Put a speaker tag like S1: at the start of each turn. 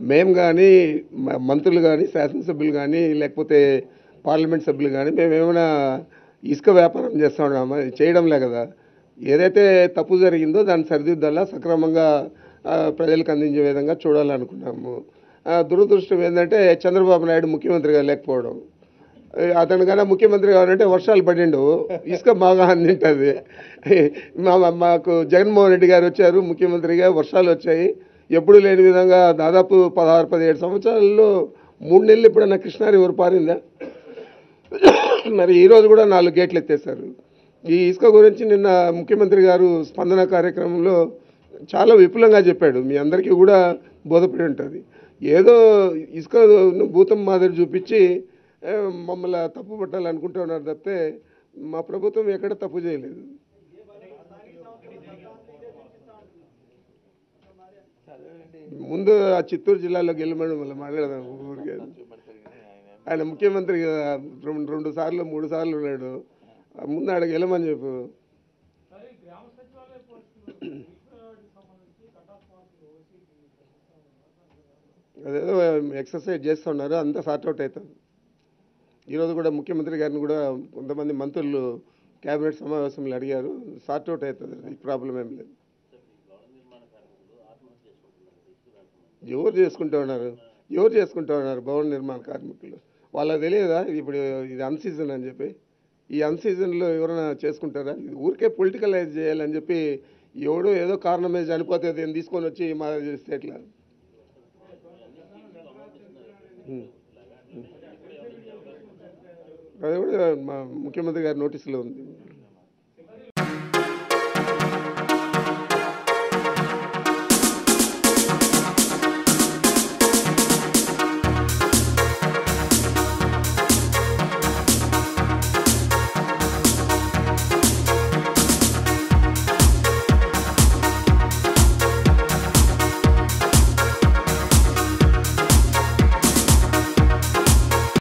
S1: మేము కానీ మ- మంత్రులు కానీ శాసనసభ్యులు కానీ లేకపోతే పార్లమెంట్ సభ్యులు కానీ మేము ఏమైనా ఇసుక వ్యాపారం చేస్తా ఉన్నామా చేయడంలే కదా ఏదైతే తప్పు జరిగిందో దాన్ని సరిదిద్దాలా సక్రమంగా ఆ, ప్రజలకు అందించే విధంగా చూడాలనుకున్నాము ఆ, దురదృష్టం ఏంటంటే చంద్రబాబు నాయుడు ముఖ్యమంత్రిగా లేకపోవడం ఏ, అతను కన్నా ముఖ్యమంత్రి కావాలంటే వర్షాలు పడిండు ఇసుక బాగా అందింటుంది మా మా- మాకు జగన్మోహన్ రెడ్డి గారు వచ్చారు ముఖ్యమంత్రిగా వర్షాలు వచ్చాయి ఎప్పుడు లేని విధంగా దాదాపు పదహారు పదిహేడు సంవత్సరాల్లో మూడు నెలలు ఎప్పుడన్నా కృష్ణా రివర్ పారిందా మరి ఈరోజు కూడా నాలుగు గేట్లు ఎత్తేసారు ఈ ఇసుక గురించి నిన్న ముఖ్యమంత్రి గారు స్పందన కార్యక్రమంలో చాలా విపులంగా చెప్పాడు మీ అందరికీ కూడా బోధపడి ఉంటుంది ఏదో ఇసుక భూతం మాదిరి చూపించి ఏ, మమ్మల్ని తప్పు పట్టాలనుకుంటున్నారు తప్పితే మా ప్రభుత్వం ఎక్కడ తప్పు చేయలేదు ముందు ఆ చిత్తూరు జిల్లాలో గెలమని మళ్ళీ మాట్లాడదాం ఊరికే ఆయన ముఖ్యమంత్రి కదా, రెండు రెండు సార్లు మూడు సార్లు ఉన్నాడు ఆ ముందు ఆడ గెలమని చెప్పు అదేదో ఎక్సర్సైజ్ చేస్తున్నారు అంతా సార్ట్అవుట్ అవుతుంది ఈరోజు కూడా ముఖ్యమంత్రి గారిని కూడా కొంతమంది మంత్రులు కేబినెట్ సమావేశంలో అడిగారు సార్ట్అవుట్ అవుతుంది ఈ ప్రాబ్లం ఏం లేదు ఎవరు చేసుకుంటూ ఉన్నారు ఎవరు చేసుకుంటూ ఉన్నారు భవన నిర్మాణ కార్మికులు వాళ్ళకి తెలియదా ఇప్పుడు ఇది అన్ సీజన్ అని చెప్పి ఈ అన్ సీజన్లో ఎవరైనా చేసుకుంటారా ఇది ఊరికే పొలిటికలైజ్ చేయాలని చెప్పి ఎవడో ఏదో కారణం మీద చనిపోతే దీన్ని తీసుకొని వచ్చి మా చేస్తే ఎట్లా ఉం. ఉం. అది కూడా మా ముఖ్యమంత్రి గారి నోటీసులో ఉంది